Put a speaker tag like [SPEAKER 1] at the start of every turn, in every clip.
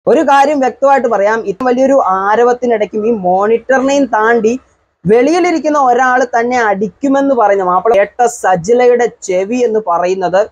[SPEAKER 1] ഒരു കാര്യം വ്യക്തമായിട്ട് പറയാം ഇത്ര വലിയൊരു ആരവത്തിനിടയ്ക്കും ഈ മോണിറ്ററിനെയും താണ്ടി വെളിയിലിരിക്കുന്ന ഒരാൾ തന്നെ അടിക്കുമെന്ന് പറയുന്ന മാപ്പിള കേട്ട സജിലയുടെ ചെവി എന്ന് പറയുന്നത്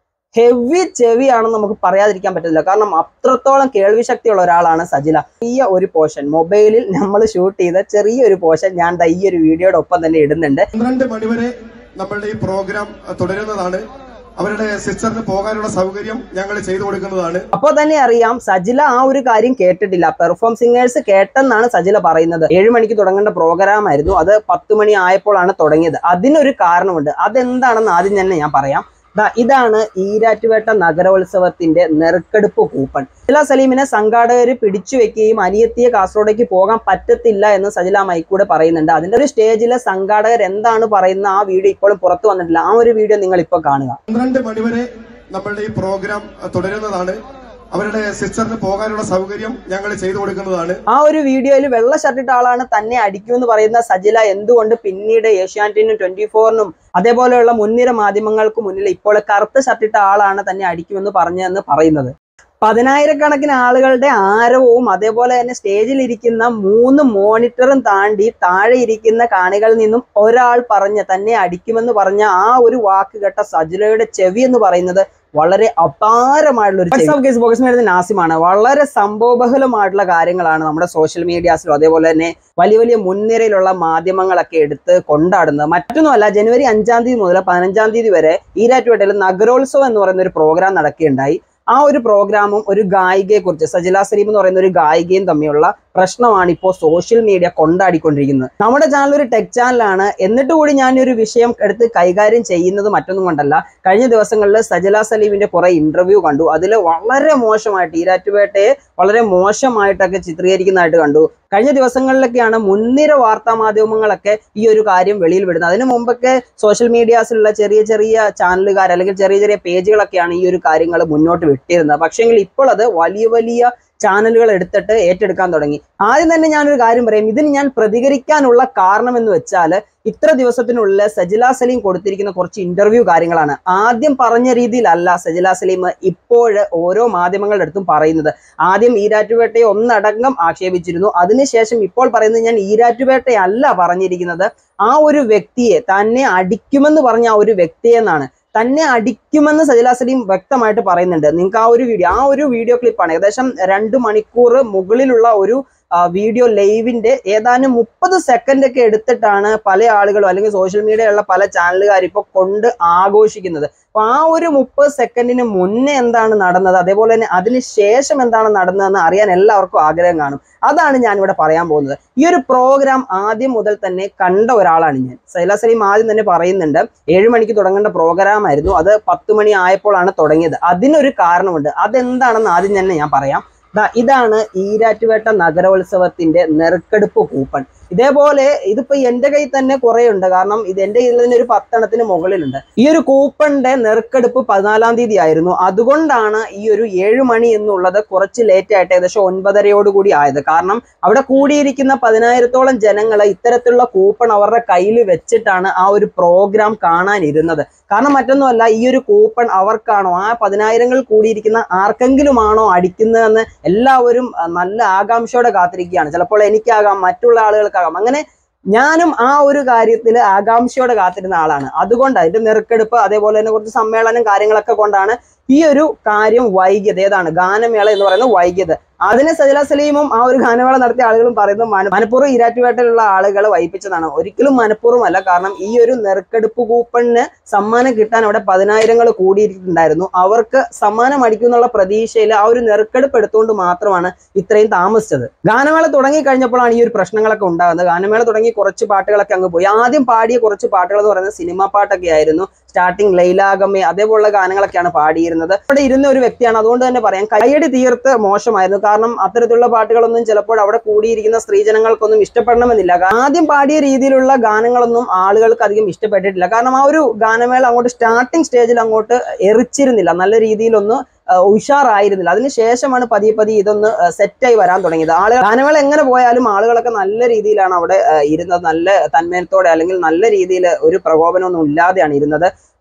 [SPEAKER 1] ഹെവി ചെവിയാണെന്ന് നമുക്ക് പറയാതിരിക്കാൻ പറ്റില്ല കാരണം അത്രത്തോളം കേൾവി ശക്തിയുള്ള ഒരാളാണ് സജില ചെറിയ ഒരു പോർഷൻ മൊബൈലിൽ നമ്മൾ ഷൂട്ട് ചെയ്ത ചെറിയൊരു പോർഷൻ ഞാൻ ദാ ഈ ഒരു വീഡിയോയുടെ ഒപ്പം തന്നെ ഇടുന്നുണ്ട്
[SPEAKER 2] പന്ത്രണ്ട് മണിവരെ നമ്മളുടെ ഈ പ്രോഗ്രാം തുടരുന്നതാണ് അവരുടെ സിസ്റ്ററിന് പോകാനുള്ള സൗകര്യം ഞങ്ങൾ ചെയ്തു കൊടുക്കുന്നതാണ്
[SPEAKER 1] അപ്പോൾ തന്നെ അറിയാം സജില ആ ഒരു കാര്യം കേട്ടിട്ടില്ല പെർഫോം സിംഗേഴ്സ് കേട്ടെന്നാണ് സജില പറയുന്നത് ഏഴ് മണിക്ക് തുടങ്ങേണ്ട പ്രോഗ്രാം ആയിരുന്നു അത് പത്ത് മണി ആയപ്പോഴാണ് തുടങ്ങിയത് അതിനൊരു കാരണമുണ്ട് അതെന്താണെന്ന് ആദ്യം തന്നെ ഞാൻ പറയാം ദാ ഇതാണ് ഈരാറ്റുപേട്ട നഗരോത്സവത്തിന്റെ നെറുക്കെടുപ്പ് കൂപ്പൺ സജില സലീമിനെ സംഘാടകർ പിടിച്ചു വെക്കുകയും അനിയത്തിയെ കാസർഗോഡേക്ക് പോകാൻ പറ്റത്തില്ല എന്ന് സജില മൈക്കൂടെ പറയുന്നുണ്ട് അതിന്റെ ഒരു സ്റ്റേജിലെ സംഘാടകർ എന്താണ് പറയുന്ന ആ വീഡിയോ ഇപ്പോഴും പുറത്തു വന്നിട്ടില്ല ആ ഒരു വീഡിയോ നിങ്ങൾ ഇപ്പോൾ കാണുക
[SPEAKER 2] പന്ത്രണ്ട് മണിവരെ നമ്മളുടെ ഈ പ്രോഗ്രാം തുടരുന്നതാണ് അവരുടെ സിസ്റ്ററിന് പോകാനുള്ള സൗകര്യം ഞങ്ങൾ ചെയ്തു കൊടുക്കുന്നതാണ്
[SPEAKER 1] ആ ഒരു വീഡിയോയിൽ വെള്ള ഷർട്ടിട്ട ആളാണ് തന്നെ അടിക്കുമെന്ന് പറയുന്ന സജില എന്തുകൊണ്ട് പിന്നീട് ഏഷ്യാനെറ്റിനും ട്വന്റി ഫോറിനും അതേപോലെയുള്ള മുൻനിര മാധ്യമങ്ങൾക്ക് മുന്നിൽ ഇപ്പോൾ കറുത്ത ഷർട്ടിട്ട ആളാണ് തന്നെ അടിക്കുമെന്ന് പറഞ്ഞതെന്ന് പറയുന്നത് പതിനായിരക്കണക്കിന് ആളുകളുടെ ആരവവും അതേപോലെ തന്നെ സ്റ്റേജിൽ ഇരിക്കുന്ന മൂന്ന് മോണിറ്ററും താണ്ടി താഴെ ഇരിക്കുന്ന കാണികളിൽ നിന്നും ഒരാൾ പറഞ്ഞ തന്നെ അടിക്കുമെന്ന് പറഞ്ഞ ആ ഒരു വാക്ക് കേട്ട സജിലയുടെ ചെവി എന്ന് പറയുന്നത് വളരെ അപാരമായിട്ടുള്ള ഒരു ചെവി. കേസ് ബോക്സ് മേടുന്ന നാസിമാണ് വളരെ സംഭവബഹുലമായിട്ടുള്ള കാര്യങ്ങളാണ് നമ്മുടെ സോഷ്യൽ മീഡിയാസിലും അതേപോലെ തന്നെ വലിയ വലിയ മുൻനിരയിലുള്ള മാധ്യമങ്ങളൊക്കെ എടുത്ത് കൊണ്ടാടുന്നത് മറ്റൊന്നുമല്ല ജനുവരി അഞ്ചാം തീയതി മുതൽ പതിനഞ്ചാം തീയതി വരെ ഈരാറ്റുപേട്ടയിൽ നഗരോത്സവം എന്ന് പറയുന്ന ഒരു പ്രോഗ്രാം നടക്കുകയുണ്ടായി ആ ഒരു പ്രോഗ്രാമും ഒരു ഗായികയെ കുറിച്ച് സജില സലീം എന്ന് പറയുന്ന ഒരു ഗായികയും തമ്മിലുള്ള പ്രശ്നമാണ് ഇപ്പോൾ സോഷ്യൽ മീഡിയ കൊണ്ടാടിക്കൊണ്ടിരിക്കുന്നത് നമ്മുടെ ചാനൽ ഒരു ടെക് ചാനലാണ് എന്നിട്ട് കൂടി ഞാൻ ഒരു വിഷയം എടുത്ത് കൈകാര്യം ചെയ്യുന്നത് മറ്റൊന്നും കൊണ്ടല്ല കഴിഞ്ഞ ദിവസങ്ങളിൽ സജില സലീമിന്റെ കുറെ ഇന്റർവ്യൂ കണ്ടു അതിൽ വളരെ മോശമായിട്ട് ഈരാറ്റുപേട്ടയെ വളരെ മോശമായിട്ടൊക്കെ ചിത്രീകരിക്കുന്നതായിട്ട് കണ്ടു കഴിഞ്ഞ ദിവസങ്ങളിലൊക്കെയാണ് മുൻനിര വാർത്താ മാധ്യമങ്ങളൊക്കെ ഈ ഒരു കാര്യം വെളിയിൽ വിടുന്നത് അതിനു മുമ്പൊക്കെ സോഷ്യൽ മീഡിയാസിലുള്ള ചെറിയ ചെറിയ ചാനലുകാർ അല്ലെങ്കിൽ ചെറിയ ചെറിയ പേജുകളൊക്കെയാണ് ഈ ഒരു കാര്യങ്ങൾ മുന്നോട്ട് വിട്ടിരുന്നത് പക്ഷേങ്കിൽ ഇപ്പോൾ അത് വലിയ വലിയ ചാനലുകൾ എടുത്തിട്ട് ഏറ്റെടുക്കാൻ തുടങ്ങി ആദ്യം തന്നെ ഞാനൊരു കാര്യം പറയും ഇതിന് ഞാൻ പ്രതികരിക്കാനുള്ള കാരണം എന്ന് വെച്ചാൽ ഇത്ര ദിവസത്തിനുള്ളിൽ സജില സലീം കൊടുത്തിരിക്കുന്ന കുറച്ച് ഇന്റർവ്യൂ കാര്യങ്ങളാണ് ആദ്യം പറഞ്ഞ രീതിയിലല്ല സജില സലീം ഇപ്പോൾ ഓരോ മാധ്യമങ്ങളുടെ അടുത്തും പറയുന്നത് ആദ്യം ഈരാറ്റുപേട്ടയെ ഒന്നടങ്കം ആക്ഷേപിച്ചിരുന്നു അതിനുശേഷം ഇപ്പോൾ പറയുന്നത് ഞാൻ ഈരാറ്റുപേട്ടയല്ല പറഞ്ഞിരിക്കുന്നത് ആ ഒരു വ്യക്തിയെ തന്നെ അടിക്കുമെന്ന് പറഞ്ഞ ആ ഒരു വ്യക്തിയെ എന്നാണ് തന്നെ അടിക്കുമെന്ന് സജില സലീം വ്യക്തമായിട്ട് പറയുന്നുണ്ട് നിങ്ങൾക്ക് ആ ഒരു വീഡിയോ ആ ഒരു വീഡിയോ ക്ലിപ്പാണ് ഏകദേശം രണ്ട് മണിക്കൂർ മുകളിലുള്ള ഒരു ആ, വീഡിയോ ലൈവിന്റെ ഏതാനും മുപ്പത് സെക്കൻഡ് ഒക്കെ എടുത്തിട്ടാണ് പല ആളുകളും അല്ലെങ്കിൽ സോഷ്യൽ മീഡിയയിലുള്ള പല ചാനലുകാർ ഇപ്പോൾ കൊണ്ട് ആഘോഷിക്കുന്നത് അപ്പൊ ആ ഒരു മുപ്പത് സെക്കൻഡിന് മുന്നേ എന്താണ് നടന്നത് അതേപോലെ തന്നെ അതിന് ശേഷം എന്താണ് നടന്നതെന്ന് അറിയാൻ എല്ലാവർക്കും ആഗ്രഹം കാണും അതാണ് ഞാൻ ഇവിടെ പറയാൻ പോകുന്നത് ഈ ഒരു പ്രോഗ്രാം ആദ്യം മുതൽ തന്നെ കണ്ട ഒരാളാണ് ഞാൻ സൈല സലീം ആദ്യം തന്നെ പറയുന്നുണ്ട് ഏഴ് മണിക്ക് തുടങ്ങേണ്ട പ്രോഗ്രാം ആയിരുന്നു അത് പത്ത് മണി ആയപ്പോഴാണ് തുടങ്ങിയത് അതിനൊരു കാരണമുണ്ട് അതെന്താണെന്ന് ആദ്യം തന്നെ ഞാൻ പറയാം ദാ ഇതാണ് ഈരാറ്റുപേട്ട നഗരോത്സവത്തിന്റെ നെറുക്കെടുപ്പ് കൂപ്പൺ ഇതേപോലെ ഇതിപ്പോ എന്റെ കയ്യിൽ തന്നെ കുറെ ഉണ്ട് കാരണം ഇത് എന്റെ കയ്യിൽ തന്നെ ഒരു പത്തെണ്ണത്തിന് മുകളിലുണ്ട് ഈ ഒരു കൂപ്പണിന്റെ നെറുക്കെടുപ്പ് പതിനാലാം തീയതി ആയിരുന്നു അതുകൊണ്ടാണ് ഈ ഒരു ഏഴ് മണി എന്നുള്ളത് കുറച്ച് ലേറ്റ് ആയിട്ട് ഏകദേശം ഒൻപതരയോട് കൂടി ആയത് കാരണം അവിടെ കൂടിയിരിക്കുന്ന പതിനായിരത്തോളം ജനങ്ങൾ ഇത്തരത്തിലുള്ള കൂപ്പൺ അവരുടെ കയ്യിൽ വെച്ചിട്ടാണ് ആ ഒരു പ്രോഗ്രാം കാണാനിരുന്നത് കാരണം മറ്റൊന്നുമല്ല ഈ ഒരു കൂപ്പൺ അവർക്കാണോ ആ പതിനായിരങ്ങൾ കൂടിയിരിക്കുന്ന ആർക്കെങ്കിലുമാണോ അടിക്കുന്നതെന്ന് എല്ലാവരും അഹ്, നല്ല ആകാംക്ഷയോടെ കാത്തിരിക്കുകയാണ് ചിലപ്പോൾ എനിക്കാകാം മറ്റുള്ള ആളുകൾക്കാകാം അങ്ങനെ ഞാനും ആ ഒരു കാര്യത്തിൽ ആകാംക്ഷയോടെ കാത്തിരുന്ന ആളാണ് അതുകൊണ്ട് അതിന്റെ നെറുക്കെടുപ്പ് അതേപോലെ തന്നെ കുറച്ച് സമ്മേളനം കാര്യങ്ങളൊക്കെ കൊണ്ടാണ് ഈ ഒരു കാര്യം വൈകിയത് ഏതാണ് ഗാനമേള എന്ന് പറയുന്നത് വൈകിയത് അതിന് സജില സലീമും ആ ഒരു ഗാനമേള നടത്തിയ ആളുകളും പറയുന്നത് മന- മനഃപൂർവ്വം ഈരാറ്റുപേട്ടയിലുള്ള ആളുകൾ വൈപ്പിച്ചതാണ് ഒരിക്കലും മനഃപൂർവ്വം അല്ല കാരണം ഈ ഒരു നെറുക്കെടുപ്പ് കൂപ്പണിന് സമ്മാനം കിട്ടാൻ അവിടെ പതിനായിരങ്ങൾ കൂടിയിട്ടുണ്ടായിരുന്നു അവർക്ക് സമ്മാനം അടിക്കും എന്നുള്ള പ്രതീക്ഷയിൽ ആ ഒരു നെറുക്കെടുപ്പ് എടുത്തുകൊണ്ട് മാത്രമാണ് ഇത്രയും താമസിച്ചത് ഗാനമേള തുടങ്ങി കഴിഞ്ഞപ്പോഴാണ് ഈ ഒരു പ്രശ്നങ്ങളൊക്കെ ഉണ്ടാകുന്നത് ഗാനമേള തുടങ്ങി കുറച്ച് പാട്ടുകളൊക്കെ അങ്ങ് പോയി ആദ്യം പാടിയ കുറച്ച് പാട്ടുകൾ എന്ന് പറയുന്നത് സിനിമാ പാട്ടൊക്കെ ആയിരുന്നു സ്റ്റാർട്ടിങ് ലൈലാഗമ്മേ അതേപോലുള്ള ഗാനങ്ങളൊക്കെയാണ് പാടിയിരുന്നത് അവിടെ ഇരുന്ന ഒരു വ്യക്തിയാണ് അതുകൊണ്ട് തന്നെ പറയാം കയ്യടി തീർത്ത് മോശമായിരുന്നു കാരണം അത്തരത്തിലുള്ള പാട്ടുകളൊന്നും ചിലപ്പോൾ അവിടെ കൂടിയിരിക്കുന്ന സ്ത്രീജനങ്ങൾക്കൊന്നും ഇഷ്ടപ്പെടണമെന്നില്ല ആദ്യം പാടിയ രീതിയിലുള്ള ഗാനങ്ങളൊന്നും ആളുകൾക്ക് അധികം ഇഷ്ടപ്പെട്ടിട്ടില്ല കാരണം ആ ഒരു ഗാനമേള അങ്ങോട്ട് സ്റ്റാർട്ടിങ് സ്റ്റേജിൽ അങ്ങോട്ട് എറിച്ചിരുന്നില്ല നല്ല രീതിയിലൊന്ന് ആ, ഉഷാറായിരുന്നില്ല അതിനുശേഷമാണ് പതിയെ പതിയെ ഇതൊന്ന് സെറ്റായി വരാൻ തുടങ്ങിയത് ആളുകൾ ഗാനമേള എങ്ങനെ പോയാലും ആളുകളൊക്കെ നല്ല രീതിയിലാണ് അവിടെ ആ, ഇരുന്നത് നല്ല തന്മയത്തോടെ അല്ലെങ്കിൽ നല്ല രീതിയിൽ ഒരു പ്രകോപനമൊന്നും ഇല്ലാതെയാണ് ഇരുന്നത്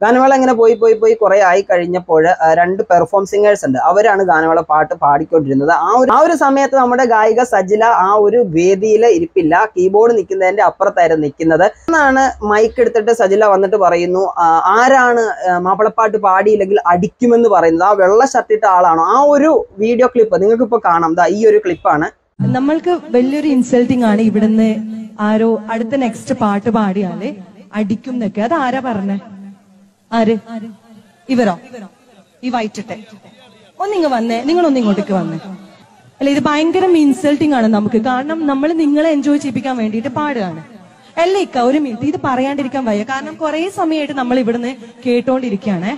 [SPEAKER 1] ഗാനമേള ഇങ്ങനെ പോയി പോയി പോയി കുറെ ആയി കഴിഞ്ഞപ്പോൾ ആ, രണ്ട് പെർഫോം സിംഗേഴ്സ് ഉണ്ട് അവരാണ് ഗാനമേള പാട്ട് പാടിക്കൊണ്ടിരുന്നത് ആ ഒരു ആ ഒരു സമയത്ത് നമ്മുടെ ഗായിക സജില ആ ഒരു വേദിയിൽ ഇരിപ്പില്ല കീബോർഡ് നിൽക്കുന്നതിന്റെ അപ്പുറത്തായിരുന്നു നിൽക്കുന്നത് എന്നാണ് മൈക്ക് എടുത്തിട്ട് സജില വന്നിട്ട് പറയുന്നു ആ, ആരാണ് ആ, മാപ്പിളപ്പാട്ട് പാടിയില്ലെങ്കിൽ അടിക്കുമെന്ന് പറയുന്നത് ആ വെള്ള ഷർട്ടിട്ട ആളാണോ ആ ഒരു വീഡിയോ ക്ലിപ്പ് നിങ്ങൾക്ക് ഇപ്പൊ കാണാം ദാ ഈ ഒരു ക്ലിപ്പാണ്
[SPEAKER 3] നമ്മൾക്ക് വലിയൊരു ഇൻസൾട്ടിങ് ആണ് ഇവിടുന്ന് ആരോ അടുത്ത നെക്സ്റ്റ് പാട്ട് പാടിയാല് അടിക്കും എന്നൊക്കെ അത് ആരാ പറഞ്ഞേ ആര് ഇവരോ ഈ വൈറ്റിട്ടെ ഒന്നിങ്ങ് വന്നേ നിങ്ങളൊന്ന് ഇങ്ങോട്ടേക്ക് വന്നേ അല്ല ഇത് ഭയങ്കര ഇൻസൾട്ടിങ് ആണ് നമുക്ക് കാരണം നമ്മൾ നിങ്ങളെ എൻജോയ് ചെയ്യിപ്പിക്കാൻ വേണ്ടിയിട്ട് പാടുകയാണ് അല്ല ഇക്ക ഒരു മിനിറ്റ് ഇത് പറയാണ്ടിരിക്കാൻ വയ്യ കാരണം കുറെ സമയമായിട്ട് നമ്മൾ ഇവിടുന്ന് കേട്ടോണ്ടിരിക്കുകയാണേ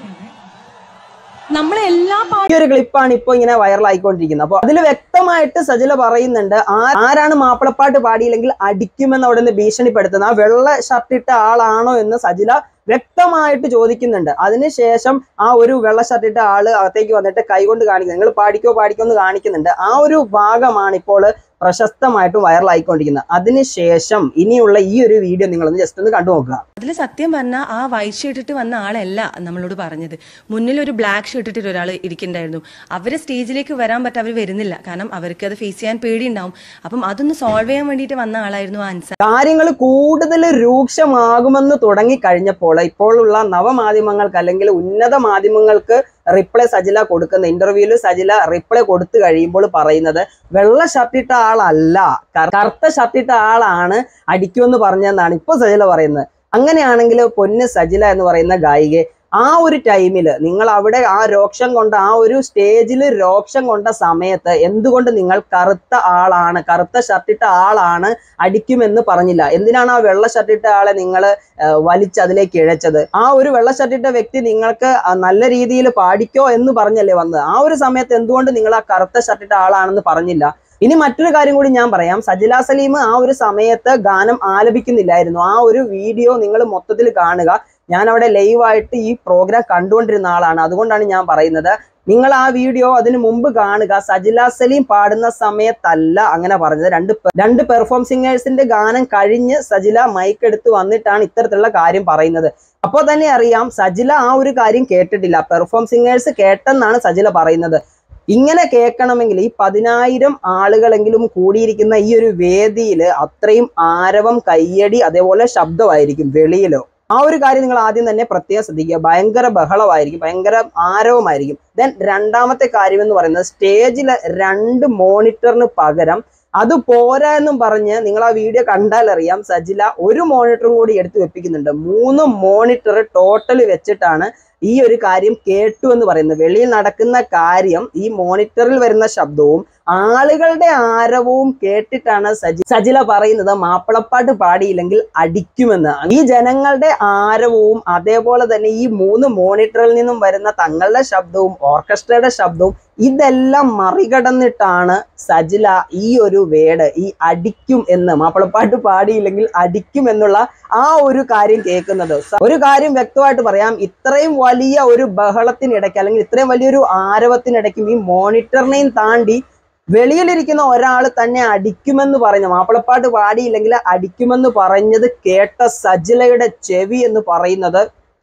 [SPEAKER 3] നമ്മളെ എല്ലാ പാട്ടും
[SPEAKER 1] ഈ ഒരു ക്ലിപ്പാണ് ഇപ്പൊ ഇങ്ങനെ വൈറലായിക്കൊണ്ടിരിക്കുന്നത് അപ്പൊ അതിൽ വ്യക്തമായിട്ട് സജില പറയുന്നുണ്ട് ആ- ആരാണ് മാപ്പിളപ്പാട്ട് പാടിയില്ലെങ്കിൽ അടിക്കുമെന്ന് അവിടെ നിന്ന് ഭീഷണിപ്പെടുത്തുന്നത് ആ വെള്ള ഷർട്ടിട്ട ആളാണോ എന്ന് സജില വ്യക്തമായിട്ട് ചോദിക്കുന്നുണ്ട് അതിനുശേഷം ആ ഒരു വെള്ള ഷർട്ടിട്ട ആള് അകത്തേക്ക് വന്നിട്ട് കൈകൊണ്ട് കാണിക്കുന്നത് നിങ്ങൾ പാടിക്കോ പാടിക്കോ എന്ന് കാണിക്കുന്നുണ്ട് ആ ഒരു ഭാഗമാണ് ഇപ്പോൾ പ്രശസ്തമായിട്ട് വൈറലായിക്കൊണ്ടിരിക്കുന്നത് അതിനുശേഷം ഇനിയുള്ള ഈ ഒരു വീഡിയോ നിങ്ങളൊന്ന് ജസ്റ്റ് ഒന്ന് കണ്ടു നോക്കുക
[SPEAKER 4] അതിൽ സത്യം പറഞ്ഞാൽ ആ വൈറ്റ് ഷർട്ട് ഇട്ട് വന്ന ആളല്ല നമ്മളോട് പറഞ്ഞത് മുന്നിൽ ഒരു ബ്ലാക്ക് ഷർട്ട് ഇട്ടിട്ട് ഒരാൾ ഇരിക്കുന്നുണ്ടായിരുന്നു അവരെ സ്റ്റേജിലേക്ക് വരാൻ പറ്റ അവർ വരുന്നില്ല കാരണം അവർക്ക് അത് ഫേസ് ചെയ്യാൻ പേടിയുണ്ടാവും അപ്പം അതൊന്ന് സോൾവ് ചെയ്യാൻ വേണ്ടിയിട്ട് വന്ന ആളായിരുന്നു അൻസർ
[SPEAKER 1] കാര്യങ്ങൾ കൂടുതൽ രൂക്ഷമാകുമെന്ന് തുടങ്ങി കഴിഞ്ഞപ്പോൾ ഇപ്പോഴുള്ള നവമാധ്യമങ്ങൾക്ക് അല്ലെങ്കിൽ ഉന്നത മാധ്യമങ്ങൾക്ക് റിപ്ലൈ സജില കൊടുക്കുന്ന ഇന്റർവ്യൂവിൽ സജില റിപ്ലൈ കൊടുത്തു കഴിയുമ്പോൾ പറയുന്നത് വെള്ള ഷർട്ടിട്ട ആളല്ല കർ- കറുത്ത ഷർട്ടിട്ട ആളാണ് അടിക്കുമെന്ന് പറഞ്ഞതെന്നാണ് ഇപ്പൊ സജില പറയുന്നത് അങ്ങനെയാണെങ്കിൽ പൊന്ന് സജില എന്ന് പറയുന്ന ഗായികയെ ആ ഒരു ടൈമിൽ നിങ്ങൾ അവിടെ ആ രോക്ഷം കൊണ്ട ആ ഒരു സ്റ്റേജിൽ രോക്ഷം കൊണ്ട സമയത്ത് എന്തുകൊണ്ട് നിങ്ങൾ കറുത്ത ആളാണ് കറുത്ത ഷർട്ടിട്ട ആളാണ് അടിക്കുമെന്ന് പറഞ്ഞില്ല എന്തിനാണ് ആ വെള്ള ഷർട്ടിട്ട ആളെ നിങ്ങൾ വലിച്ച് അതിലേക്ക് ഇഴച്ചത് ആ ഒരു വെള്ള ഷർട്ടിട്ട വ്യക്തി നിങ്ങൾക്ക് ആ നല്ല രീതിയിൽ പാടിക്കോ എന്ന് പറഞ്ഞല്ലേ വന്നത് ആ ഒരു സമയത്ത് എന്തുകൊണ്ട് നിങ്ങൾ ആ കറുത്ത ഷർട്ടിട്ട ആളാണെന്ന് പറഞ്ഞില്ല ഇനി മറ്റൊരു കാര്യം കൂടി ഞാൻ പറയാം സജില സലീം ആ ഒരു സമയത്ത് ഗാനം ആലപിക്കുന്നില്ലായിരുന്നു ആ ഒരു വീഡിയോ നിങ്ങൾ മൊത്തത്തിൽ കാണുക ഞാൻ അവിടെ ലൈവായിട്ട് ഈ പ്രോഗ്രാം കണ്ടുകൊണ്ടിരുന്ന ആളാണ് അതുകൊണ്ടാണ് ഞാൻ പറയുന്നത് നിങ്ങൾ ആ വീഡിയോ അതിനു മുമ്പ് കാണുക സജില സലീം പാടുന്ന സമയത്തല്ല അങ്ങനെ പറഞ്ഞത് രണ്ട് പെ- രണ്ട് പെർഫോം സിംഗേഴ്സിന്റെ ഗാനം കഴിഞ്ഞ് സജില മൈക്ക് എടുത്ത് വന്നിട്ടാണ് ഇത്തരത്തിലുള്ള കാര്യം പറയുന്നത് അപ്പോൾ തന്നെ അറിയാം സജില ആ ഒരു കാര്യം കേട്ടിട്ടില്ല പെർഫോം സിംഗേഴ്സ് കേട്ടെന്നാണ് സജില പറയുന്നത് ഇങ്ങനെ കേൾക്കണമെങ്കിൽ ഈ പതിനായിരം ആളുകളെങ്കിലും കൂടിയിരിക്കുന്ന ഈ ഒരു വേദിയിൽ അത്രയും ആരവം കയ്യടി അതേപോലെ ശബ്ദമായിരിക്കും വെളിയിലോ ആ ഒരു കാര്യം നിങ്ങൾ ആദ്യം തന്നെ പ്രത്യേകം ശ്രദ്ധിക്കുക ഭയങ്കര ബഹളമായിരിക്കും ഭയങ്കര ആരവമായിരിക്കും ദെൻ രണ്ടാമത്തെ കാര്യം എന്ന് പറയുന്നത് സ്റ്റേജിൽ രണ്ട് മോണിറ്ററിന് പകരം അത് പോരാ എന്നും പറഞ്ഞ് നിങ്ങൾ ആ വീഡിയോ കണ്ടാൽ അറിയാം സജില ഒരു മോണിറ്ററും കൂടി എടുത്ത് വെപ്പിക്കുന്നുണ്ട് മൂന്ന് മോണിറ്റർ ടോട്ടൽ വെച്ചിട്ടാണ് ഈ ഒരു കാര്യം കേട്ടു എന്ന് പറയുന്നത് വെളിയിൽ നടക്കുന്ന കാര്യം ഈ മോണിറ്ററിൽ വരുന്ന ശബ്ദവും ആളുകളുടെ ആരവവും കേട്ടിട്ടാണ് സജി സജില പറയുന്നത് മാപ്പിളപ്പാട്ട് പാടിയില്ലെങ്കിൽ അടിക്കുമെന്ന് ഈ ജനങ്ങളുടെ ആരവവും അതേപോലെ തന്നെ ഈ മൂന്ന് മോണിറ്ററിൽ നിന്നും വരുന്ന തങ്ങളുടെ ശബ്ദവും ഓർക്കസ്ട്രയുടെ ശബ്ദവും ഇതെല്ലാം മറികടന്നിട്ടാണ് സജില ഈ ഒരു വേട് ഈ അടിക്കും എന്ന് മാപ്പിളപ്പാട്ട് പാടിയില്ലെങ്കിൽ അടിക്കും എന്നുള്ള ആ ഒരു കാര്യം കേൾക്കുന്നത് സ- ഒരു കാര്യം വ്യക്തമായിട്ട് പറയാം ഇത്രയും വലിയ ഒരു ബഹളത്തിനിടയ്ക്ക് അല്ലെങ്കിൽ ഇത്രയും വലിയൊരു ആരവത്തിനിടയ്ക്കും ഈ മോണിറ്ററിനെയും താണ്ടി വെളിയിലിരിക്കുന്ന ഒരാൾ തന്നെ അടിക്കുമെന്ന് പറഞ്ഞു മാപ്പിളപ്പാട്ട് പാടിയില്ലെങ്കിൽ അടിക്കുമെന്ന് പറഞ്ഞത് കേട്ട സജിലയുടെ ചെവി എന്ന് പറയുന്നത്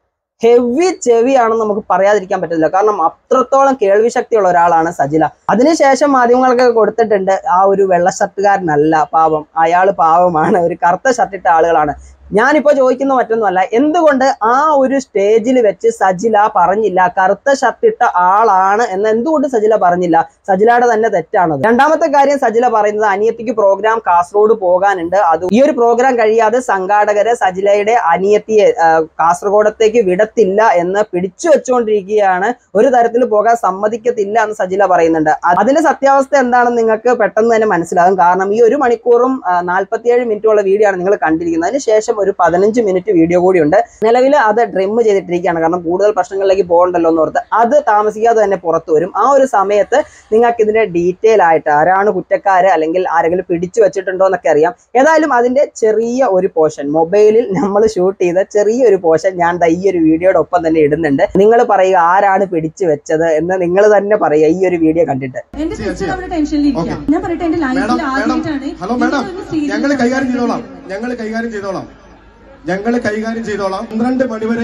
[SPEAKER 1] ഹെവി ചെവിയാണെന്ന് നമുക്ക് പറയാതിരിക്കാൻ പറ്റില്ല കാരണം അത്രത്തോളം കേൾവി ശക്തിയുള്ള ഒരാളാണ് സജില അതിനുശേഷം മാധ്യമങ്ങൾക്കൊക്കെ കൊടുത്തിട്ടുണ്ട് ആ ഒരു വെള്ള ഷർട്ടുകാരനല്ല പാവം അയാൾ പാവമാണ് ഒരു കറുത്ത ഷർട്ടിട്ട ആളുകളാണ് ഞാനിപ്പോ ചോദിക്കുന്ന മറ്റൊന്നുമല്ല എന്തുകൊണ്ട് ആ ഒരു സ്റ്റേജിൽ വെച്ച് സജില പറഞ്ഞില്ല കറുത്ത ഷർട്ടിട്ട ആളാണ് എന്ന് എന്തുകൊണ്ട് സജില പറഞ്ഞില്ല സജിലയുടെ തന്നെ തെറ്റാണത് രണ്ടാമത്തെ കാര്യം സജില പറയുന്നത് അനിയത്തിക്ക് പ്രോഗ്രാം കാസർഗോഡ് പോകാനുണ്ട് അത് ഈ ഒരു പ്രോഗ്രാം കഴിയാതെ സംഘാടകര് സജിലയുടെ അനിയത്തിയെ ആ, കാസർഗോഡത്തേക്ക് വിടത്തില്ല എന്ന് പിടിച്ചു വെച്ചുകൊണ്ടിരിക്കുകയാണ് ഒരു തരത്തിൽ പോകാൻ സമ്മതിക്കത്തില്ല എന്ന് സജില പറയുന്നുണ്ട് അ- അതിന്റെ സത്യാവസ്ഥ എന്താണെന്ന് നിങ്ങൾക്ക് പെട്ടെന്ന് തന്നെ മനസ്സിലാകും കാരണം ഈ ഒരു മണിക്കൂറും നാൽപ്പത്തിയേഴ് മിനിറ്റുള്ള വീഡിയോ ആണ് നിങ്ങൾ കണ്ടിരിക്കുന്നത് അതിനുശേഷം ഒരു പതിനഞ്ച് മിനിറ്റ് വീഡിയോ കൂടിയുണ്ട് നിലവിൽ അത് ഡ്രിം ചെയ്തിട്ടിരിക്കുകയാണ് കാരണം കൂടുതൽ പ്രശ്നങ്ങളിലേക്ക് പോകണ്ടല്ലോ എന്ന് ഓർത്ത് അത് താമസിക്കാതെ തന്നെ പുറത്തു വരും ആ ഒരു സമയത്ത് നിങ്ങൾക്ക് ഇതിന്റെ ഡീറ്റെയിൽ ആയിട്ട് ആരാണ് കുറ്റക്കാര് അല്ലെങ്കിൽ ആരെങ്കിലും പിടിച്ചു വെച്ചിട്ടുണ്ടോ എന്നൊക്കെ അറിയാം ഏതായാലും അതിന്റെ ചെറിയ ഒരു പോർഷൻ മൊബൈലിൽ നമ്മൾ ഷൂട്ട് ചെയ്ത ചെറിയൊരു പോർഷൻ ഞാൻ ദാ ഈ ഒരു വീഡിയോയുടെ ഒപ്പം തന്നെ ഇടുന്നുണ്ട് നിങ്ങൾ പറയുക ആരാണ് പിടിച്ചു വെച്ചത് എന്ന് നിങ്ങൾ തന്നെ പറയുക ഈ ഒരു വീഡിയോ കണ്ടിട്ട്
[SPEAKER 3] എന്റെ
[SPEAKER 2] ചെയ്യാം,
[SPEAKER 3] സിസ്റ്റർ
[SPEAKER 2] ചെയ്യാം.
[SPEAKER 3] അവിടെ ടെൻഷനിലിരിക്കാം
[SPEAKER 2] Okay.
[SPEAKER 3] ഞാൻ പറയട്ടെ എന്റെ
[SPEAKER 2] മാഡം
[SPEAKER 3] ലൈഫിൽ
[SPEAKER 2] മാഡം
[SPEAKER 3] ആദ്യമായിട്ടാണ്
[SPEAKER 2] ഹലോ മാഡം
[SPEAKER 3] ഇങ്ങനൊരു serious
[SPEAKER 2] ഞങ്ങൾ കൈകാര്യം
[SPEAKER 3] സംഭവം
[SPEAKER 2] ചെയ്തോളാം ഞങ്ങൾ കൈകാര്യം ചെയ്തോളാം ഞങ്ങൾ കൈകാര്യം ചെയ്തോളാം പന്ത്രണ്ട് മണിവരെ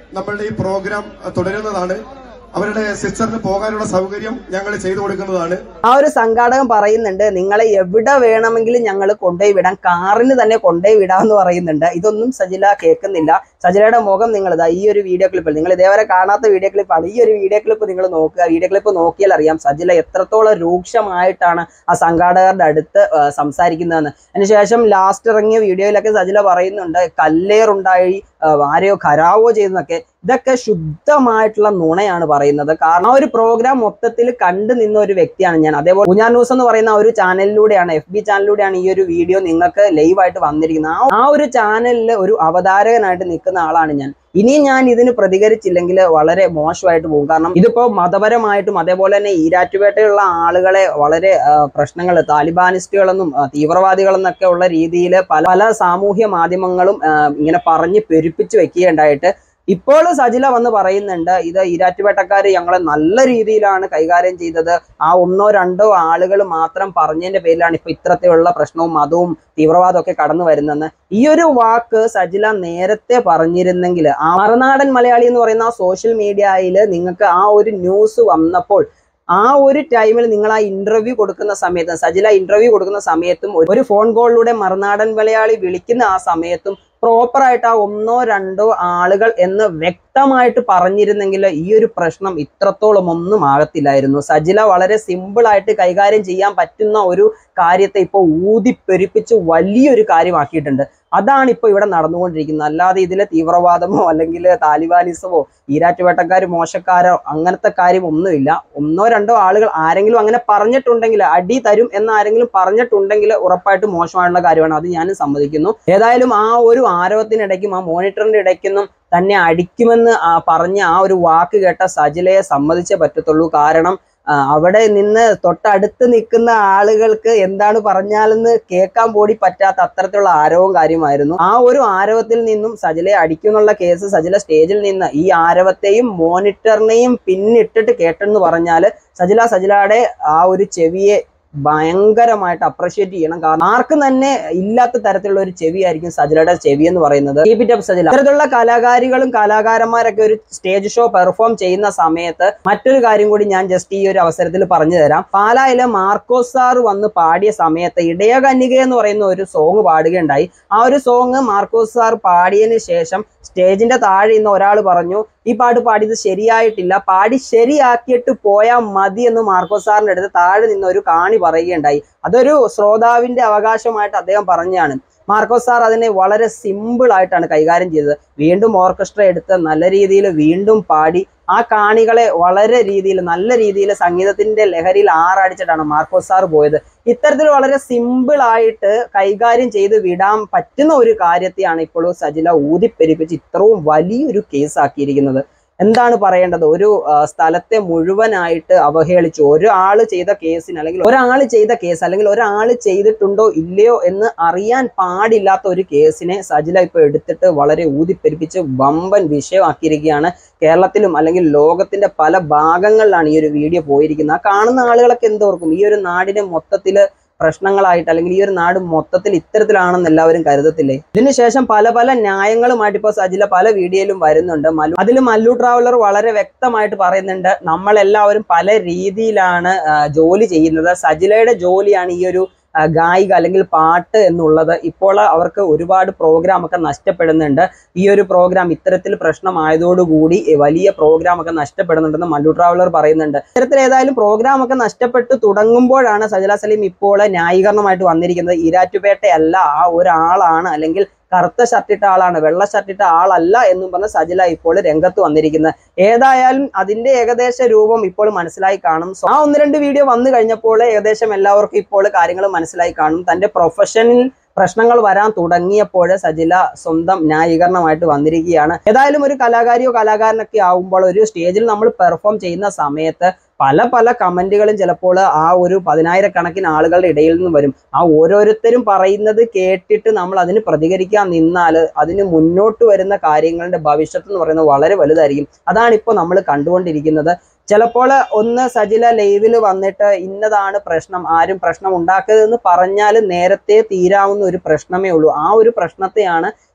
[SPEAKER 2] നമ്മളുടെ ഈ പ്രോഗ്രാം തുടരുന്നതാണ് അവരുടെ സിസ്റ്ററിന് പോകാനുള്ള സൗകര്യം ഞങ്ങൾ ചെയ്തു കൊടുക്കുന്നതാണ്
[SPEAKER 1] ആ ഒരു സംഘാടകൻ പറയുന്നുണ്ട് നിങ്ങളെ എവിടെ വേണമെങ്കിലും ഞങ്ങൾ കൊണ്ടുപോയി വിടാം കാറിന് തന്നെ കൊണ്ടുപോയി വിടാമെന്ന് പറയുന്നുണ്ട് ഇതൊന്നും സജില കേൾക്കുന്നില്ല സജിലയുടെ മുഖം നിങ്ങൾ ഇതാ ഈ ഒരു വീഡിയോ ക്ലിപ്പിൽ നിങ്ങൾ ഇതേവരെ കാണാത്ത വീഡിയോ ക്ലിപ്പാണ് ഈ ഒരു വീഡിയോ ക്ലിപ്പ് നിങ്ങൾ നോക്കുക വീഡിയോ ക്ലിപ്പ് നോക്കിയാൽ അറിയാം സജില എത്രത്തോളം രൂക്ഷമായിട്ടാണ് ആ സംഘാടകരുടെ അടുത്ത് ആ, സംസാരിക്കുന്നതെന്ന് അതിനുശേഷം ലാസ്റ്റ് ഇറങ്ങിയ വീഡിയോയിലൊക്കെ സജില പറയുന്നുണ്ട് കല്ലേറുണ്ടായി ആ, ആരെയോ ഖരാവോ ചെയ്തെന്നൊക്കെ ഇതൊക്കെ ശുദ്ധമായിട്ടുള്ള നുണയാണ് പറയുന്നത് കാരണം ആ ഒരു പ്രോഗ്രാം മൊത്തത്തിൽ കണ്ടു നിന്ന ഒരു വ്യക്തിയാണ് ഞാൻ അതേപോലെ കുഞ്ഞാൻ ന്യൂസ് എന്ന് പറയുന്ന ആ ഒരു ചാനലിലൂടെയാണ് എഫ് ബി ചാനലിലൂടെയാണ് ഈ ഒരു വീഡിയോ നിങ്ങൾക്ക് ലൈവായിട്ട് വന്നിരിക്കുന്നത് ആ- ആ ഒരു ചാനലിൽ ഒരു അവതാരകനായിട്ട് നിൽക്കുന്ന ആളാണ് ഞാൻ ഇനി ഞാൻ ഇതിന് പ്രതികരിച്ചില്ലെങ്കിൽ വളരെ മോശമായിട്ട് പോകും കാരണം ഇതിപ്പോ മതപരമായിട്ടും അതേപോലെ തന്നെ ഈരാറ്റുപേട്ടയുള്ള ആളുകളെ വളരെ പ്രശ്നങ്ങൾ താലിബാനിസ്റ്റുകളെന്നും ആ, തീവ്രവാദികളെന്നൊക്കെ ഉള്ള രീതിയിൽ പല പല സാമൂഹ്യ മാധ്യമങ്ങളും ആ, ഇങ്ങനെ പറഞ്ഞ് പെരുപ്പിച്ച് വെക്കുകയുണ്ടായിട്ട് ഇപ്പോൾ സജില വന്ന് പറയുന്നുണ്ട് ഇത് ഈരാറ്റുപേട്ടക്കാർ ഞങ്ങളെ നല്ല രീതിയിലാണ് കൈകാര്യം ചെയ്തത് ആ ഒന്നോ രണ്ടോ ആളുകൾ മാത്രം പറഞ്ഞതിന്റെ പേരിലാണ് ഇപ്പൊ ഇത്തരത്തിലുള്ള പ്രശ്നവും മതവും തീവ്രവാദവും ഒക്കെ കടന്നു വരുന്നതെന്ന് ഈ ഒരു വാക്ക് സജില നേരത്തെ പറഞ്ഞിരുന്നെങ്കിൽ ആ മറുനാടൻ മലയാളി എന്ന് പറയുന്ന ആ സോഷ്യൽ മീഡിയയിൽ നിങ്ങൾക്ക് ആ ഒരു ന്യൂസ് വന്നപ്പോൾ ആ ഒരു ടൈമിൽ നിങ്ങൾ ആ ഇന്റർവ്യൂ കൊടുക്കുന്ന സമയത്ത് സജില ഇന്റർവ്യൂ കൊടുക്കുന്ന സമയത്തും ഒരു- ഒരു ഫോൺ കോളിലൂടെ മറുനാടൻ മലയാളി വിളിക്കുന്ന ആ സമയത്തും പ്രോപ്പർ ആയിട്ട് ആ ഒന്നോ രണ്ടോ ആളുകൾ എന്ന് വ്യക്തമായിട്ട് പറഞ്ഞിരുന്നെങ്കിൽ ഈ ഒരു പ്രശ്നം ഇത്രത്തോളം ഒന്നും ആകത്തില്ലായിരുന്നു സജില വളരെ സിമ്പിൾ ആയിട്ട് കൈകാര്യം ചെയ്യാൻ പറ്റുന്ന ഒരു കാര്യത്തെ ഇപ്പോൾ ഊതിപ്പെരുപ്പിച്ച് വലിയൊരു കാര്യമാക്കിയിട്ടുണ്ട് അതാണ് ഇപ്പോൾ ഇവിടെ നടന്നുകൊണ്ടിരിക്കുന്നത് അല്ലാതെ ഇതിലെ തീവ്രവാദമോ അല്ലെങ്കിൽ താലിബാനിസമോ ഈരാറ്റുവേട്ടക്കാർ മോശക്കാരോ അങ്ങനത്തെ കാര്യം ഒന്നുമില്ല ഒന്നോ രണ്ടോ ആളുകൾ ആരെങ്കിലും അങ്ങനെ പറഞ്ഞിട്ടുണ്ടെങ്കിൽ അടി തരും എന്ന് ആരെങ്കിലും പറഞ്ഞിട്ടുണ്ടെങ്കിൽ ഉറപ്പായിട്ട് മോശമായുള്ള കാര്യമാണ് അത് ഞാനും സമ്മതിക്കുന്നു ഏതായാലും ആ ഒരു ആരവത്തിനിടയ്ക്കും ആ മോണിറ്ററിന്റെ ഇടയ്ക്കൊന്നും തന്നെ അടിക്കുമെന്ന് ആ പറഞ്ഞ ആ ഒരു വാക്ക് കേട്ട സജിലയെ സമ്മതിച്ചേ പറ്റത്തുള്ളൂ കാരണം ആ, അവിടെ നിന്ന് തൊട്ടടുത്ത് നിൽക്കുന്ന ആളുകൾക്ക് എന്താണ് പറഞ്ഞാലെന്ന് കേൾക്കാൻ പോടി പറ്റാത്ത അത്തരത്തിലുള്ള ആരവവും കാര്യമായിരുന്നു ആ ഒരു ആരവത്തിൽ നിന്നും സജിലയെ അടിക്കുന്നുള്ള കേസ് സജില സ്റ്റേജിൽ നിന്ന് ഈ ആരവത്തെയും മോണിറ്ററിനെയും പിന്നിട്ടിട്ട് കേട്ടെന്ന് പറഞ്ഞാല് സജില സജിലയുടെ ആ ഒരു ചെവിയെ ഭയങ്കരമായിട്ട് അപ്രിഷിയേറ്റ് ചെയ്യണം കാരണം ആർക്കും തന്നെ ഇല്ലാത്ത തരത്തിലുള്ള ഒരു ചെവിയായിരിക്കും സജിലയുടെ ചെവി എന്ന് പറയുന്നത് കീപ് ഇറ്റ് അപ്പ് സജില ഇത്തരത്തിലുള്ള കലാകാരികളും കലാകാരന്മാരൊക്കെ ഒരു സ്റ്റേജ് ഷോ പെർഫോം ചെയ്യുന്ന സമയത്ത് മറ്റൊരു കാര്യം കൂടി ഞാൻ ജസ്റ്റ് ഈ ഒരു അവസരത്തിൽ പറഞ്ഞു തരാം പാലായിലെ മാർക്കോസ് സാർ വന്ന് പാടിയ സമയത്ത് ഇടയ കന്യക എന്ന് പറയുന്ന ഒരു സോങ് പാടുകയുണ്ടായി ആ ഒരു സോങ് മാർക്കോസ് സാർ പാടിയതിന് ശേഷം സ്റ്റേജിന്റെ താഴെ ഇന്ന് ഒരാൾ പറഞ്ഞു ഈ പാട്ട് പാടിയത് ശരിയായിട്ടില്ല പാടി ശരിയാക്കിയിട്ട് പോയാൽ മതി എന്ന് മാർക്കോ സാറിന്റെ അടുത്ത് താഴെ നിന്ന് ഒരു കാണി പറയുകയുണ്ടായി അതൊരു ശ്രോതാവിന്റെ അവകാശമായിട്ട് അദ്ദേഹം പറഞ്ഞാണ് മാർക്കോ സാർ അതിനെ വളരെ സിമ്പിൾ ആയിട്ടാണ് കൈകാര്യം ചെയ്തത് വീണ്ടും ഓർക്കസ്ട്ര എടുത്ത് നല്ല രീതിയിൽ വീണ്ടും പാടി ആ കാണികളെ വളരെ രീതിയിൽ നല്ല രീതിയിൽ സംഗീതത്തിന്റെ ലഹരിയിൽ ആറാടിച്ചിട്ടാണ് മാർക്കോ സാർ പോയത് ഇത്തരത്തിൽ വളരെ സിമ്പിൾ ആയിട്ട് കൈകാര്യം ചെയ്ത് വിടാൻ പറ്റുന്ന ഒരു കാര്യത്തെയാണ് ഇപ്പോൾ സജില ഊതിപ്പെരിപ്പിച്ച് ഇത്രയും വലിയൊരു കേസാക്കിയിരിക്കുന്നത് എന്താണ് പറയേണ്ടത് ഒരു ആ, സ്ഥലത്തെ മുഴുവനായിട്ട് അവഹേളിച്ചു ഒരാൾ ചെയ്ത കേസിന് അല്ലെങ്കിൽ ഒരാൾ ചെയ്ത കേസ് അല്ലെങ്കിൽ ഒരാൾ ചെയ്തിട്ടുണ്ടോ ഇല്ലയോ എന്ന് അറിയാൻ പാടില്ലാത്ത ഒരു കേസിനെ സജില ഇപ്പൊ എടുത്തിട്ട് വളരെ ഊതിപ്പെരിപ്പിച്ച് വമ്പൻ വിഷയമാക്കിയിരിക്കുകയാണ് കേരളത്തിലും അല്ലെങ്കിൽ ലോകത്തിന്റെ പല ഭാഗങ്ങളിലാണ് ഈ ഒരു വീഡിയോ പോയിരിക്കുന്നത് ആ കാണുന്ന ആളുകളൊക്കെ എന്തോർക്കും ഈ ഒരു നാടിനെ മൊത്തത്തില് പ്രശ്നങ്ങളായിട്ട് അല്ലെങ്കിൽ ഈ ഒരു നാട് മൊത്തത്തിൽ ഇത്തരത്തിലാണെന്ന് എല്ലാവരും കരുതത്തില്ലേ ഇതിനുശേഷം പല പല ന്യായങ്ങളുമായിട്ട് ഇപ്പോൾ സജില പല വീഡിയോയിലും വരുന്നുണ്ട് മല്ലു അതിൽ മല്ലു ട്രാവലർ വളരെ വ്യക്തമായിട്ട് പറയുന്നുണ്ട് നമ്മളെല്ലാവരും പല രീതിയിലാണ് ആ, ജോലി ചെയ്യുന്നത് സജിലയുടെ ജോലിയാണ് ഈ ഒരു ആ, ഗായിക അല്ലെങ്കിൽ പാട്ട് എന്നുള്ളത് ഇപ്പോൾ അവർക്ക് ഒരുപാട് പ്രോഗ്രാം ഒക്കെ നഷ്ടപ്പെടുന്നുണ്ട് ഈ ഒരു പ്രോഗ്രാം ഇത്തരത്തിൽ പ്രശ്നമായതോടുകൂടി വലിയ പ്രോഗ്രാം ഒക്കെ നഷ്ടപ്പെടുന്നുണ്ടെന്ന് മല്ലു ട്രാവലർ പറയുന്നുണ്ട് ഇത്തരത്തിൽ ഏതായാലും പ്രോഗ്രാം ഒക്കെ നഷ്ടപ്പെട്ട് തുടങ്ങുമ്പോഴാണ് സജല സലീം ഇപ്പോൾ ന്യായീകരണമായിട്ട് വന്നിരിക്കുന്നത് ഈരാറ്റുപേട്ടയല്ല ആ ഒരാളാണ് അല്ലെങ്കിൽ കറുത്ത ഷർട്ടിട്ട ആളാണ് വെള്ള ഷർട്ടിട്ട ആളല്ല എന്നും പറഞ്ഞ് സജില ഇപ്പോൾ രംഗത്ത് വന്നിരിക്കുന്നത് ഏതായാലും അതിന്റെ ഏകദേശ രൂപം ഇപ്പോൾ മനസ്സിലായി കാണും So, ആ ഒന്ന് രണ്ട് വീഡിയോ വന്നു കഴിഞ്ഞപ്പോൾ ഏകദേശം എല്ലാവർക്കും ഇപ്പോൾ കാര്യങ്ങൾ മനസ്സിലായി കാണും തന്റെ പ്രൊഫഷനിൽ പ്രശ്നങ്ങൾ വരാൻ തുടങ്ങിയപ്പോൾ സജില സ്വന്തം ന്യായീകരണമായിട്ട് വന്നിരിക്കുകയാണ് ഏതായാലും ഒരു കലാകാരിയോ കലാകാരനൊക്കെ ആവുമ്പോൾ ഒരു സ്റ്റേജിൽ നമ്മൾ പെർഫോം ചെയ്യുന്ന സമയത്ത് പല പല കമന്റുകളും ചിലപ്പോൾ ആ ഒരു പതിനായിരക്കണക്കിന് ആളുകളുടെ ഇടയിൽ നിന്ന് വരും ആ ഓരോരുത്തരും പറയുന്നത് കേട്ടിട്ട് നമ്മൾ അതിന് പ്രതികരിക്കാൻ നിന്നാൽ അതിന് മുന്നോട്ട് വരുന്ന കാര്യങ്ങളുടെ ഭവിഷ്യത്ത് എന്ന് പറയുന്നത് വളരെ വലുതായിരിക്കും അതാണ് ഇപ്പോൾ നമ്മൾ കണ്ടുകൊണ്ടിരിക്കുന്നത് ചിലപ്പോൾ ഒന്ന് സജില ലൈവിൽ വന്നിട്ട് ഇന്നതാണ് പ്രശ്നം ആരും പ്രശ്നം ഉണ്ടാക്കരുതെന്ന് പറഞ്ഞാൽ നേരത്തെ തീരാവുന്ന ഒരു പ്രശ്നമേ ഉള്ളൂ ആ ഒരു പ്രശ്നത്തെയാണ്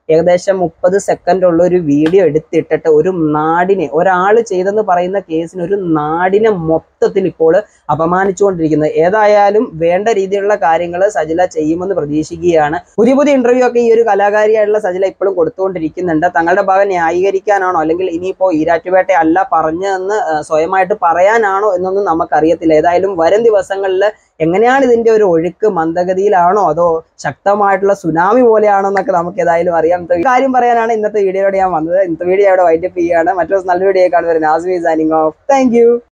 [SPEAKER 1] ഏകദേശം മുപ്പത് സെക്കൻഡ് ഉള്ള ഒരു വീഡിയോ എടുത്തിട്ടിട്ട് ഒരു നാടിനെ ഒരാൾ ചെയ്തെന്ന് പറയുന്ന കേസിന് ഒരു നാടിനെ മൊത്തത്തിൽ ഇപ്പോൾ അപമാനിച്ചുകൊണ്ടിരിക്കുന്നത് ഏതായാലും വേണ്ട രീതിയിലുള്ള കാര്യങ്ങൾ സജില ചെയ്യുമെന്ന് പ്രതീക്ഷിക്കുകയാണ് പുതിയ പുതിയ ഇന്റർവ്യൂ ഒക്കെ ഈ ഒരു കലാകാരിയായിട്ടുള്ള സജില ഇപ്പോഴും കൊടുത്തുകൊണ്ടിരിക്കുന്നുണ്ട് തങ്ങളുടെ ഭാഗം ന്യായീകരിക്കാനാണോ അല്ലെങ്കിൽ ഇനിയിപ്പോ ഈരാറ്റുപേട്ട അല്ല പറഞ്ഞതെന്ന് ആ, സ്വയമായിട്ട് പറയാനാണോ എന്നൊന്നും നമുക്കറിയത്തില്ല ഏതായാലും വരും ദിവസങ്ങളിൽ എങ്ങനെയാണ് ഇതിന്റെ ഒരു ഒഴുക്ക് മന്ദഗതിയിലാണോ അതോ ശക്തമായിട്ടുള്ള സുനാമി പോലെയാണോ എന്നൊക്കെ നമുക്ക് ഏതായാലും അറിയാം ഈ കാര്യം പറയാനാണ് ഇന്നത്തെ വീഡിയോയോട് ഞാൻ വന്നത് ഇന്നത്തെ വീഡിയോ അവിടെ വൈൻഡപ്പ് ചെയ്യുകയാണ് മറ്റൊരു നല്ല വീഡിയോ കാണുന്നത് നാസ്മി സാനിങ് ഓഫ് താങ്ക്